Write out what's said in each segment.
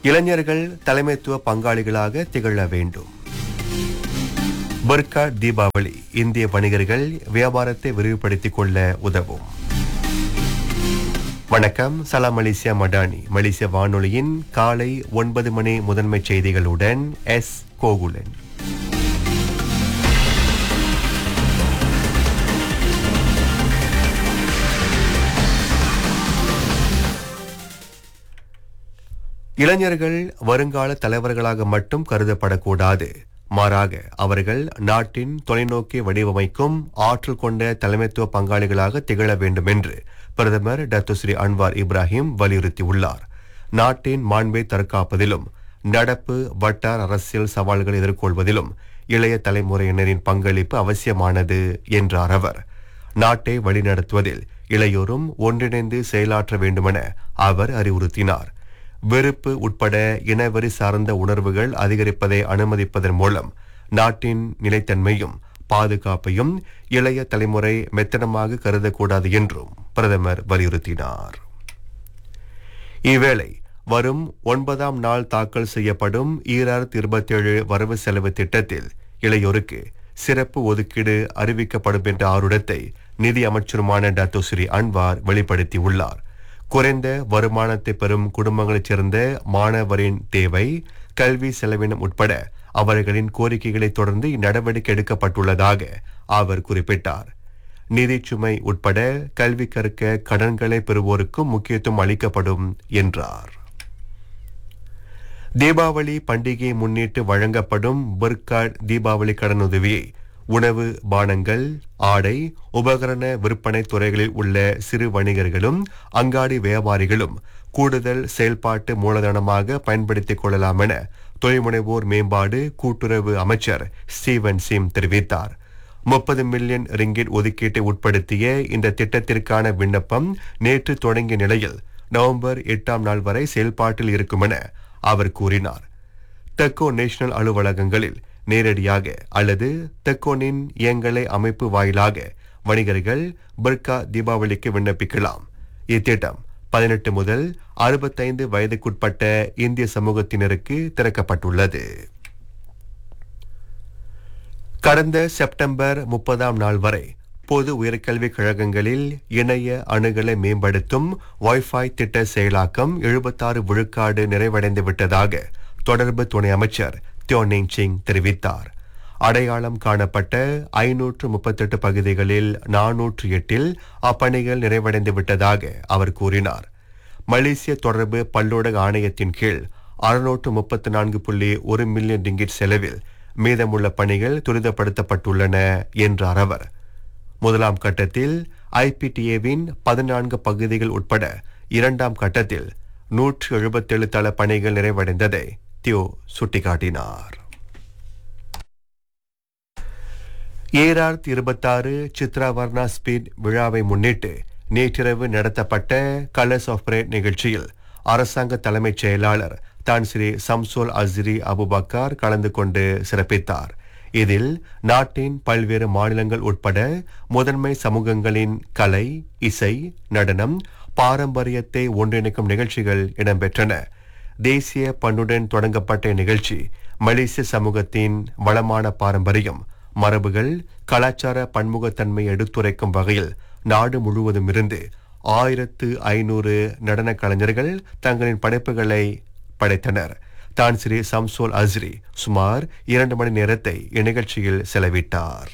இளைஞர்கள் தலைமைத்துவ பங்காளிகளாக திகழ வேண்டும் பர்கா தீபாவளி இந்திய வணிகர்கள் வியாபாரத்தை விரிவுபடுத்திக் கொள்ள உதவும் வணக்கம் சலாம் மலேசியா மடானி மலேசிய வானொலியின் காலை ஒன்பது மணி முதன்மை செய்திகளுடன் எஸ் கோகுலன் இளைஞர்கள் வருங்கால தலைவர்களாக மட்டும் கருதப்படக்கூடாது மாறாக அவர்கள் நாட்டின் தொலைநோக்கி வடிவமைக்கும் ஆற்றல் கொண்ட தலைமைத்துவ பங்காளிகளாக திகழ வேண்டும் என்று பிரதமர் டத்துஸ்ரீ அன்வார் இப்ராஹிம் வலியுறுத்தியுள்ளார் நாட்டின் மாண்பை தற்காப்பதிலும் நடப்பு வட்டார் அரசியல் சவால்களை எதிர்கொள்வதிலும் இளைய தலைமுறையினரின் பங்களிப்பு அவசியமானது என்றார் அவர் நாட்டை வழிநடத்துவதில் இளையோரும் ஒன்றிணைந்து செயலாற்ற வேண்டுமென அவர் அறிவுறுத்தினார் வெறுப்பு உட்பட இனவெறி சார்ந்த உணர்வுகள் அதிகரிப்பதை அனுமதிப்பதன் மூலம் நாட்டின் நிலைத்தன்மையும் பாதுகாப்பையும் இளைய தலைமுறை மெத்தனமாக கருதக்கூடாது என்றும் பிரதமர் வலியுறுத்தினார் இவ்வேளை வரும் ஒன்பதாம் நாள் தாக்கல் செய்யப்படும் ஈராயிரத்தி இருபத்தேழு வரவு செலவு திட்டத்தில் இளையோருக்கு சிறப்பு ஒதுக்கீடு அறிவிக்கப்படும் என்ற ஆருடத்தை நிதி அமைச்சருமான டாக்டர் ஸ்ரீ அன்வார் வெளிப்படுத்தியுள்ளார் குறைந்த வருமானத்தை பெறும் குடும்பங்களைச் சேர்ந்த மாணவரின் தேவை கல்வி செலவினம் உட்பட அவர்களின் கோரிக்கைகளை தொடர்ந்து இந்நடவடிக்கை எடுக்கப்பட்டுள்ளதாக அவர் குறிப்பிட்டார் நிதிச்சுமை உட்பட கல்வி கற்க கடன்களை பெறுவோருக்கும் முக்கியத்துவம் அளிக்கப்படும் என்றார் தீபாவளி பண்டிகையை முன்னிட்டு வழங்கப்படும் பர்காட் தீபாவளி கடனுதவியை உணவு பானங்கள் ஆடை உபகரண விற்பனை துறைகளில் உள்ள சிறு வணிகர்களும் அங்காடி வியாபாரிகளும் கூடுதல் செயல்பாட்டு மூலதனமாக பயன்படுத்திக் கொள்ளலாம் என தொழில்முனைவோர் மேம்பாடு கூட்டுறவு அமைச்சர் ஸ்டீவன் சிம் தெரிவித்தார் முப்பது மில்லியன் ரிங்கிட் ஒதுக்கீட்டை உட்படுத்திய இந்த திட்டத்திற்கான விண்ணப்பம் நேற்று தொடங்கிய நிலையில் நவம்பர் எட்டாம் நாள் வரை செயல்பாட்டில் இருக்கும் என அவர் கூறினார் தெக்கோ நேஷனல் அலுவலகங்களில் நேரடியாக அல்லது தெக்கோனின் இயங்கலை அமைப்பு வாயிலாக வணிகர்கள் பர்கா தீபாவளிக்கு விண்ணப்பிக்கலாம் இத்திட்டம் பதினெட்டு முதல் அறுபத்தைந்து வயதுக்குட்பட்ட இந்திய சமூகத்தினருக்கு திறக்கப்பட்டுள்ளது கடந்த செப்டம்பர் முப்பதாம் நாள் வரை பொது உயர்கல்விக் கழகங்களில் இணைய அணுகலை மேம்படுத்தும் வைஃபை திட்ட செயலாக்கம் எழுபத்தாறு விழுக்காடு நிறைவடைந்து விட்டதாக தொடர்பு துணை அமைச்சர் தியோனிங் சிங் தெரிவித்தார் அடையாளம் காணப்பட்ட ஐநூற்று முப்பத்தெட்டு பகுதிகளில் நானூற்று எட்டில் அப்பணிகள் நிறைவடைந்து விட்டதாக அவர் கூறினார் மலேசிய தொடர்பு பல்லூடக ஆணையத்தின் கீழ் அறுநூற்று முப்பத்தி நான்கு புள்ளி ஒரு மில்லியன் ரிங்கிட் செலவில் மீதமுள்ள பணிகள் துரிதப்படுத்தப்பட்டுள்ளன என்றார் அவர் முதலாம் கட்டத்தில் ஐபிடிஏவின் பதினான்கு பகுதிகள் உட்பட இரண்டாம் கட்டத்தில் நூற்று எழுபத்தேழு தள பணிகள் நிறைவடைந்ததை தியோ சுட்டிக்காட்டினார் ஏரார்த் இருபத்தாறு சித்ராவர்ணா ஸ்பீட் விழாவை முன்னிட்டு நேற்றிரவு நடத்தப்பட்ட கலர்ஸ் ஆஃப் பிரேட் நிகழ்ச்சியில் அரசாங்க தலைமைச் செயலாளர் தான் ஸ்ரீ சம்சோல் அஸ்ரி அபுபக்கார் கலந்து கொண்டு சிறப்பித்தார் இதில் நாட்டின் பல்வேறு மாநிலங்கள் உட்பட முதன்மை சமூகங்களின் கலை இசை நடனம் பாரம்பரியத்தை ஒன்றிணைக்கும் நிகழ்ச்சிகள் இடம்பெற்றன தேசிய பண்புடன் தொடங்கப்பட்ட நிகழ்ச்சி மலேசிய சமூகத்தின் வளமான பாரம்பரியம் மரபுகள் கலாச்சார பன்முகத்தன்மை எடுத்துரைக்கும் வகையில் நாடு முழுவதும் இருந்து ஆயிரத்து ஐநூறு நடன கலைஞர்கள் தங்களின் படைப்புகளை படைத்தனர் தான் ஸ்ரீ சம்சோல் அஸ்ரி சுமார் இரண்டு மணி நேரத்தை இந்நிகழ்ச்சியில் செலவிட்டார்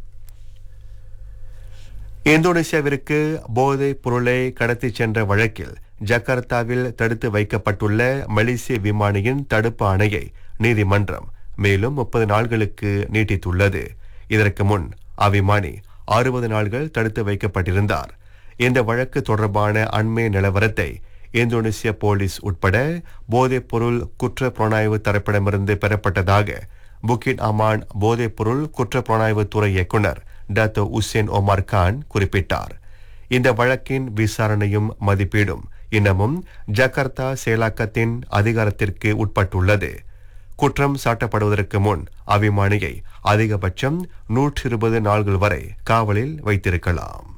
இந்தோனேசியாவிற்கு போதைப் பொருளை கடத்திச் சென்ற வழக்கில் ஜகார்த்தாவில் தடுத்து வைக்கப்பட்டுள்ள மலேசிய விமானியின் தடுப்பு ஆணையை நீதிமன்றம் மேலும் முப்பது நாள்களுக்கு நீட்டித்துள்ளது இதற்கு முன் அவ்விமானி அறுபது நாள்கள் தடுத்து வைக்கப்பட்டிருந்தார் இந்த வழக்கு தொடர்பான அண்மை நிலவரத்தை இந்தோனேசிய போலீஸ் உட்பட போதைப் பொருள் குற்ற புலனாய்வு தரப்பிடமிருந்து பெறப்பட்டதாக புக்கிட் அமான் போதைப் பொருள் குற்ற புலனாய்வு துறை இயக்குனர் டாத்தோ உசேன் ஒமார் கான் குறிப்பிட்டார் இந்த வழக்கின் விசாரணையும் மதிப்பீடும் இன்னமும் ஜகார்த்தா செயலாக்கத்தின் அதிகாரத்திற்கு உட்பட்டுள்ளது குற்றம் சாட்டப்படுவதற்கு முன் அபிமானியை அதிகபட்சம் நூற்றி இருபது நாள்கள் வரை காவலில் வைத்திருக்கலாம்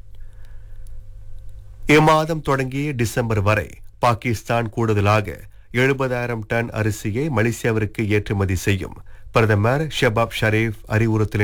இம்மாதம் தொடங்கி டிசம்பர் வரை பாகிஸ்தான் கூடுதலாக எழுபதாயிரம் டன் அரிசியை மலேசியாவிற்கு ஏற்றுமதி செய்யும் பிரதமர் ஷெபாப் ஷரீப் அறிவுறுத்தலின்